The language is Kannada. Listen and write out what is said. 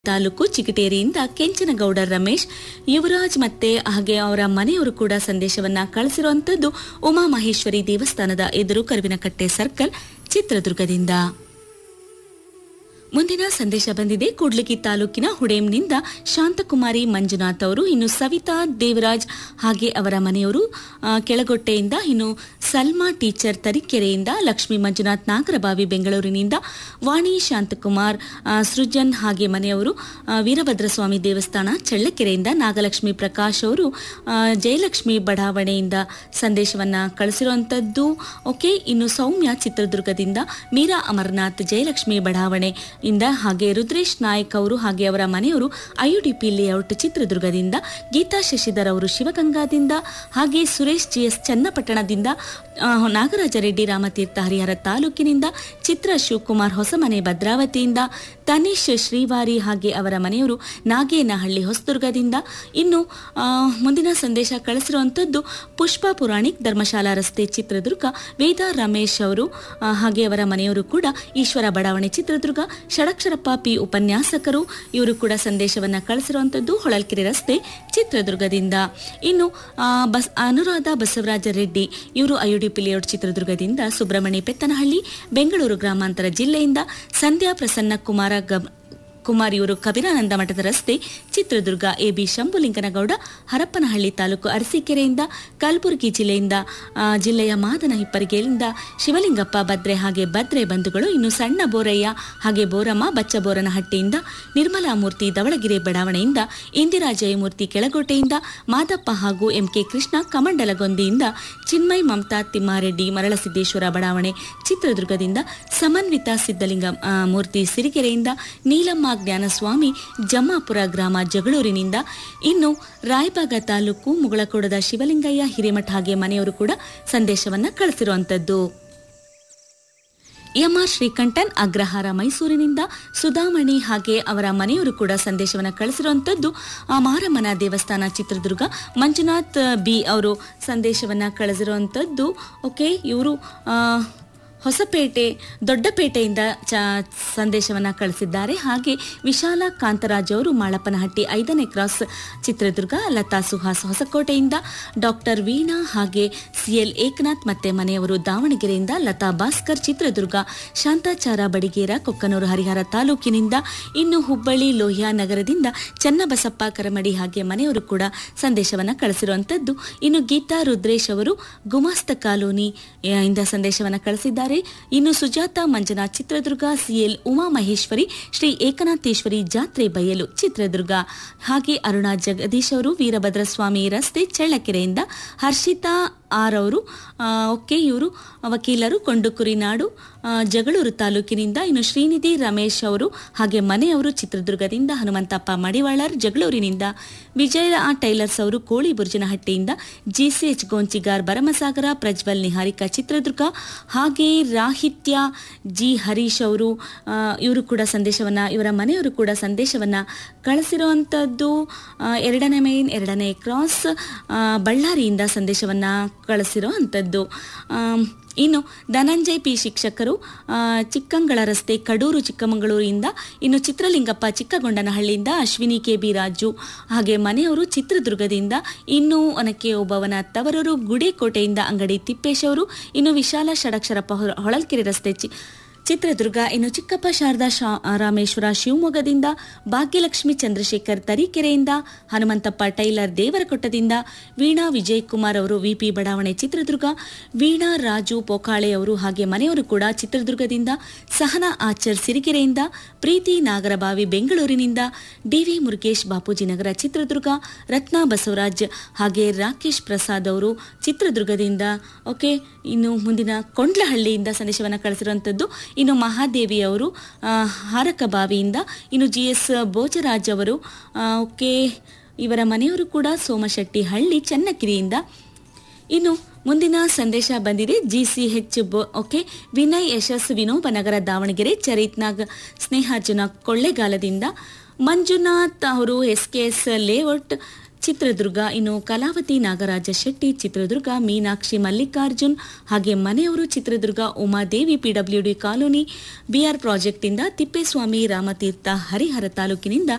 ತಾಲೂಕು ಚಿಕಿಟೇರಿಯಿಂದ ಕೆಂಚನಗೌಡ ರಮೇಶ್ ಯುವರಾಜ್ ಮತ್ತೆ ಹಾಗೆ ಅವರ ಮನೆಯವರು ಕೂಡ ಸಂದೇಶವನ್ನ ಕಳಿಸಿರುವಂತದ್ದು ಉಮಾಮಹೇಶ್ವರಿ ದೇವಸ್ಥಾನದ ಎದುರು ಕರುವಿನಕಟ್ಟೆ ಸರ್ಕಲ್ ಚಿತ್ರದುರ್ಗದಿಂದ ಮುಂದಿನ ಸಂದೇಶ ಬಂದಿದೆ ಕೂಡ್ಲಿಗಿ ತಾಲೂಕಿನ ಹುಡೇಮ್ನಿಂದ ಶಾಂತಕುಮಾರಿ ಮಂಜುನಾಥ್ ಅವರು ಇನ್ನು ಸವಿತಾ ದೇವರಾಜ್ ಹಾಗೆ ಅವರ ಮನೆಯವರು ಆ, ಕೆಳಗೊಟ್ಟೆಯಿಂದ ಇನ್ನು ಸಲ್ಮಾ ಟೀಚರ್ ತರೀಕೆರೆಯಿಂದ ಲಕ್ಷ್ಮೀ ಮಂಜುನಾಥ್ ನಾಗರಬಾವಿ ಬೆಂಗಳೂರಿನಿಂದ ವಾಣಿ ಶಾಂತಕುಮಾರ್ ಆ, ಸೃಜನ್ ಹಾಗೆ ಮನೆಯವರು ಆ, ವೀರಭದ್ರಸ್ವಾಮಿ ದೇವಸ್ಥಾನ ಚಳ್ಳಕೆರೆಯಿಂದ ನಾಗಲಕ್ಷ್ಮಿ ಪ್ರಕಾಶ್ ಅವರು ಆ, ಜಯಲಕ್ಷ್ಮಿ ಬಡಾವಣೆಯಿಂದ ಸಂದೇಶವನ್ನ ಕಳಿಸಿರುವಂತದ್ದು ಓಕೆ ಇನ್ನು ಸೌಮ್ಯ ಚಿತ್ರದುರ್ಗದಿಂದ ಮೀರಾ ಅಮರನಾಥ್ ಜಯಲಕ್ಷ್ಮಿ ಬಡಾವಣೆ ಇಂದ ಹಾಗೆ ರುದ್ರೇಶ್ ನಾಯಕ್ ಅವರು ಹಾಗೆ ಅವರ ಮನೆಯವರು ಐಯುಡಿಪಿ ಲೇಔಟ್ ಚಿತ್ರದುರ್ಗದಿಂದ ಗೀತಾ ಶಶಿಧರ್ ಅವರು ಶಿವಗಂಗಾದಿಂದ ಹಾಗೆ ಸುರೇಶ್ ಜಿಎಸ್ ಚನ್ನಪಟ್ಟಣದಿಂದ ಆ, ನಾಗರಾಜ ರೆಡ್ಡಿ ರಾಮತೀರ್ಥ ಹರಿಹರ ತಾಲೂಕಿನಿಂದ ಚಿತ್ರ ಶಿವಕುಮಾರ್ ಹೊಸಮನೆ ಭದ್ರಾವತಿಯಿಂದ ತನೀಶ್ ಶ್ರೀವಾರಿ ಹಾಗೆ ಅವರ ಮನೆಯವರು ನಾಗೇನಹಳ್ಳಿ ಹೊಸದುರ್ಗದಿಂದ ಇನ್ನು ಆ, ಮುಂದಿನ ಸಂದೇಶ ಕಳಿಸಿರುವಂತದ್ದು ಪುಷ್ಪ ಪುರಾಣಿಕ್ ಧರ್ಮಶಾಲಾ ರಸ್ತೆ ಚಿತ್ರದುರ್ಗ ವೇದಾ ರಮೇಶ್ ಅವರು ಆ, ಹಾಗೆ ಅವರ ಮನೆಯವರು ಕೂಡ ಈಶ್ವರ ಬಡಾವಣೆ ಚಿತ್ರದುರ್ಗ ಷಡಕ್ಷರಪ್ಪ ಪಿ ಉಪನ್ಯಾಸಕರು ಇವರು ಕೂಡ ಸಂದೇಶವನ್ನ ಕಳಿಸಿರುವಂತದ್ದು ಹೊಳಲ್ಕೆರೆ ರಸ್ತೆ ಚಿತ್ರದುರ್ಗದಿಂದ ಇನ್ನು ಆ, ಬಸ್ ಅನುರಾಧ ಬಸವರಾಜ ರೆಡ್ಡಿ ಇವರು ಐಯುಡಿಪಿ ಲೇಔಟ್ ಚಿತ್ರದುರ್ಗದಿಂದ ಸುಬ್ರಹ್ಮಣ್ಯ ಪೆತ್ತನಹಳ್ಳಿ ಬೆಂಗಳೂರು ಗ್ರಾಮಾಂತರ ಜಿಲ್ಲೆಯಿಂದ ಸಂಧ್ಯಾ ಪ್ರಸನ್ನ ಕುಮಾರ ಗಬ್ ಕುಮಾರ್ ಇವರು ಕಬೀರಾನಂದ ಮಠದ ರಸ್ತೆ ಚಿತ್ರದುರ್ಗ ಎಬಿ ಶಂಭುಲಿಂಗನಗೌಡ ಹರಪ್ಪನಹಳ್ಳಿ ತಾಲೂಕು ಅರಸೀಕೆರೆಯಿಂದ ಕಲಬುರಗಿ ಜಿಲ್ಲೆಯಿಂದ ಆ, ಜಿಲ್ಲೆಯ ಮಾದನ ಹಿಪ್ಪರಿಗೆಯಿಂದ ಶಿವಲಿಂಗಪ್ಪ ಭದ್ರೆ ಹಾಗೆ ಭದ್ರೆ ಬಂಧುಗಳು ಇನ್ನು ಸಣ್ಣ ಬೋರಯ್ಯ ಹಾಗೆ ಬೋರಮ್ಮ ಬಚ್ಚಬೋರನಹಟ್ಟಿಯಿಂದ ನಿರ್ಮಲಾ ಮೂರ್ತಿ ಧವಳಗಿರಿ ಬಡಾವಣೆಯಿಂದ ಇಂದಿರಾ ಜಯಮೂರ್ತಿ ಕೆಳಗೋಟೆಯಿಂದ ಮಾದಪ್ಪ ಹಾಗೂ ಎಂಕೆ ಕೃಷ್ಣ ಕಮಂಡಲಗೊಂದಿಯಿಂದ ಚಿನ್ಮಯ್ ಮಮತಾ ತಿಮ್ಮಾರೆಡ್ಡಿ ಮರಳಸಿದ್ದೇಶ್ವರ ಬಡಾವಣೆ ಚಿತ್ರದುರ್ಗದಿಂದ ಸಮನ್ವಿತ ಸಿದ್ದಲಿಂಗ ಆ, ಮೂರ್ತಿ ಸಿರಿಗೆರೆಯಿಂದ ನೀಲಮ್ಮ ಜ್ಞಾನಸ್ವಾಮಿ ಜಮ್ಮಾಪುರ ಗ್ರಾಮ ಜಗಳೂರಿನಿಂದ ಇನ್ನು ರಾಯಬಾಗ ತಾಲೂಕು ಮುಗಳಕೋಡದ ಶಿವಲಿಂಗಯ್ಯ ಹಿರೇಮಠ ಹಾಗೆ ಮನೆಯವರು ಕೂಡ ಸಂದೇಶವನ್ನ ಕಳಿಸಿರುವಂತದ್ದು ಎಂಆರ್ ಶ್ರೀಕಂಠನ್ ಅಗ್ರಹಾರ ಮೈಸೂರಿನಿಂದ ಸುಧಾಮಣಿ ಹಾಗೆ ಅವರ ಮನೆಯವರು ಕೂಡ ಸಂದೇಶವನ್ನು ಕಳಿಸಿರುವಂತದ್ದು ಆ ಮಾರಮ್ಮನ ದೇವಸ್ಥಾನ ಚಿತ್ರದುರ್ಗ ಮಂಜುನಾಥ್ ಬಿ ಅವರು ಸಂದೇಶವನ್ನ ಕಳಿಸಿರುವಂತದ್ದು ಓಕೆ ಇವರು ಹೊಸಪೇಟೆ ದೊಡ್ಡಪೇಟೆಯಿಂದ ಚ ಸಂದೇಶವನ್ನ ಕಳಿಸಿದ್ದಾರೆ ಹಾಗೆ ವಿಶಾಲ ಕಾಂತರಾಜ್ ಅವರು ಮಾಳಪ್ಪನಹಟ್ಟಿ ಐದನೇ ಕ್ರಾಸ್ ಚಿತ್ರದುರ್ಗ ಲತಾ ಸುಹಾಸ್ ಹೊಸಕೋಟೆಯಿಂದ ಡಾಕ್ಟರ್ ವೀಣಾ ಹಾಗೆ ಸಿಎಲ್ ಏಕನಾಥ್ ಮತ್ತೆ ಮನೆಯವರು ದಾವಣಗೆರೆಯಿಂದ ಲತಾ ಭಾಸ್ಕರ್ ಚಿತ್ರದುರ್ಗ ಶಾಂತಾಚಾರ ಬಡಿಗೇರ ಕೊಕ್ಕನೂರು ಹರಿಹರ ತಾಲೂಕಿನಿಂದ ಇನ್ನು ಹುಬ್ಬಳ್ಳಿ ಲೋಹಿಯಾ ನಗರದಿಂದ ಚನ್ನಬಸಪ್ಪ ಕರಮಡಿ ಹಾಗೆ ಮನೆಯವರು ಕೂಡ ಸಂದೇಶವನ್ನ ಕಳಿಸಿರುವಂತದ್ದು ಇನ್ನು ಗೀತಾ ರುದ್ರೇಶ್ ಅವರು ಗುಮಾಸ್ತ ಕಾಲೋನಿ ಆ, ಇಂದ ಸಂದೇಶವನ್ನ ಕಳಿಸಿದ್ದಾರೆ ಇನ್ನು ಸುಜಾತ ಮಂಜುನಾಥ್ ಚಿತ್ರದುರ್ಗ ಸಿಎಲ್ ಉಮಾ ಮಹೇಶ್ವರಿ ಶ್ರೀ ಏಕನಾಥೇಶ್ವರಿ ಜಾತ್ರೆ ಬಯಲು ಚಿತ್ರದುರ್ಗ ಹಾಗೆ ಅರುಣಾ ಜಗದೀಶ್ ಅವರು ವೀರಭದ್ರಸ್ವಾಮಿ ರಸ್ತೆ ಚಳ್ಳಕೆರೆಯಿಂದ ಹರ್ಷಿತಾ ಆರ್ ಅವರು ಆ, ಓಕೆ ಇವರು ವಕೀಲರು ಕೊಂಡುಕುರಿನಾಡು ಆ, ಜಗಳೂರು ತಾಲೂಕಿನಿಂದ ಇನ್ನು ಶ್ರೀನಿಧಿ ರಮೇಶ್ ಅವರು ಹಾಗೆ ಮನೆಯವರು ಚಿತ್ರದುರ್ಗದಿಂದ ಹನುಮಂತಪ್ಪ ಮಡಿವಾಳರ್ ಜಗಳೂರಿನಿಂದ ವಿಜಯ ಟೈಲರ್ಸ್ ಅವರು ಕೋಳಿ ಬುರ್ಜನಹಟ್ಟಿಯಿಂದ ಜಿಸಿಎಚ್ ಗೋಂಚಿಗಾರ್ ಭರಮಸಾಗರ ಪ್ರಜ್ವಲ್ ನಿಹಾರಿಕಾ ಚಿತ್ರದುರ್ಗ ಹಾಗೆ ರಾಹಿತ್ಯ ಜಿ ಹರೀಶ್ ಅವರು ಆ, ಇವರು ಕೂಡ ಸಂದೇಶವನ್ನ ಇವರ ಮನೆಯವರು ಕೂಡ ಸಂದೇಶವನ್ನ ಕಳಿಸಿರುವಂಥದ್ದು ಆ, ಎರಡನೇ ಮೇನ್ ಎರಡನೇ ಕ್ರಾಸ್ ಆ, ಬಳ್ಳಾರಿಯಿಂದ ಸಂದೇಶವನ್ನ ಕಳಿಸಿರೋ ಅಂಥದ್ದು ಆಮ್, ಇನ್ನು ಧನಂಜಯ್ ಪಿ ಶಿಕ್ಷಕರು ಆ, ಚಿಕ್ಕಂಗಳ ರಸ್ತೆ ಕಡೂರು ಚಿಕ್ಕಮಗಳೂರಿನಿಂದ ಇನ್ನು ಚಿತ್ರಲಿಂಗಪ್ಪ ಚಿಕ್ಕಗೊಂಡನಹಳ್ಳಿಯಿಂದ ಅಶ್ವಿನಿ ಕೆ ಬಿ ರಾಜು ಹಾಗೆ ಮನೆಯವರು ಚಿತ್ರದುರ್ಗದಿಂದ ಇನ್ನು ಒನಕೆ ಒಬ್ಬವನ ತವರೂರು ಗುಡೇಕೋಟೆಯಿಂದ ಅಂಗಡಿ ತಿಪ್ಪೇಶ್ ಅವರು ಇನ್ನು ವಿಶಾಲ ಷಡಕ್ಷರಪ್ಪ ಹೊರ- ಹೊಳಲ್ಕೆರೆ ರಸ್ತೆ ಚಿ ಚಿತ್ರದುರ್ಗ ಇನ್ನು ಚಿಕ್ಕಪ್ಪ ಶಾರದಾ ಶಾ ರಾಮೇಶ್ವರ ಶಿವಮೊಗ್ಗದಿಂದ ಭಾಗ್ಯಲಕ್ಷ್ಮಿ ಚಂದ್ರಶೇಖರ್ ತರೀಕೆರೆಯಿಂದ ಹನುಮಂತಪ್ಪ ಟೈಲರ್ ದೇವರಕೊಟ್ಟದಿಂದ ವೀಣಾ ವಿಜಯ್ ಕುಮಾರ್ ಅವರು ವಿಪಿ ಬಡಾವಣೆ ಚಿತ್ರದುರ್ಗ ವೀಣಾ ರಾಜು ಪೋಕಾಳೆ ಅವರು ಹಾಗೆ ಮನೆಯವರು ಕೂಡ ಚಿತ್ರದುರ್ಗದಿಂದ ಸಹನಾ ಆಚರ್ ಸಿರಿಗೆರೆಯಿಂದ ಪ್ರೀತಿ ನಾಗರಬಾವಿ ಬೆಂಗಳೂರಿನಿಂದ ಡಿವಿ ಮುರುಗೇಶ್ ಬಾಪೂಜಿ ನಗರ ಚಿತ್ರದುರ್ಗ ರತ್ನಾ ಬಸವರಾಜ್ ಹಾಗೆ ರಾಕೇಶ್ ಪ್ರಸಾದ್ ಅವರು ಚಿತ್ರದುರ್ಗದಿಂದ ಓಕೆ ಇನ್ನು ಮುಂದಿನ ಕೊಂಡ್ಲಹಳ್ಳಿಯಿಂದ ಸಂದೇಶವನ್ನು ಕಳಿಸಿರುವಂಥದ್ದು ಇನ್ನು ಮಹಾದೇವಿ ಅವರು ಆ, ಹಾರಕಬಾವಿಯಿಂದ ಇನ್ನು ಜಿ ಎಸ್ ಭೋಜರಾಜ್ ಅವರು ಆ, ಓಕೆ ಇವರ ಮನೆಯವರು ಕೂಡ ಸೋಮಶೆಟ್ಟಿ ಹಳ್ಳಿ ಚನ್ನಗಿರಿಯಿಂದ ಇನ್ನು ಮುಂದಿನ ಸಂದೇಶ ಬಂದಿದೆ ಜಿ ಸಿ ಹೆಚ್ ಬೊ ಓಕೆ ವಿನಯ್ ಯಶಸ್ ವಿನೋಬನಗರ ದಾವಣಗೆರೆ ಚರಿತ್ನಾಗ್ ಸ್ನೇಹಾರ್ಜುನ ಕೊಳ್ಳೆಗಾಲದಿಂದ ಮಂಜುನಾಥ್ ಅವರು S K S layout Chitradurga ಇನ್ನು ಕಲಾವತಿ ನಾಗರಾಜ ಶೆಟ್ಟಿ ಚಿತ್ರದುರ್ಗ ಮೀನಾಕ್ಷಿ ಮಲ್ಲಿಕಾರ್ಜುನ್ ಹಾಗೆ ಮನೆಯವರು Chitradurga Umadevi PWD colony B ಪ್ರಾಜೆಕ್ಟ್ನಿಂದ ತಿಪ್ಪೇಸ್ವಾಮಿ ರಾಮತೀರ್ಥ ಹರಿಹರ ತಾಲೂಕಿನಿಂದ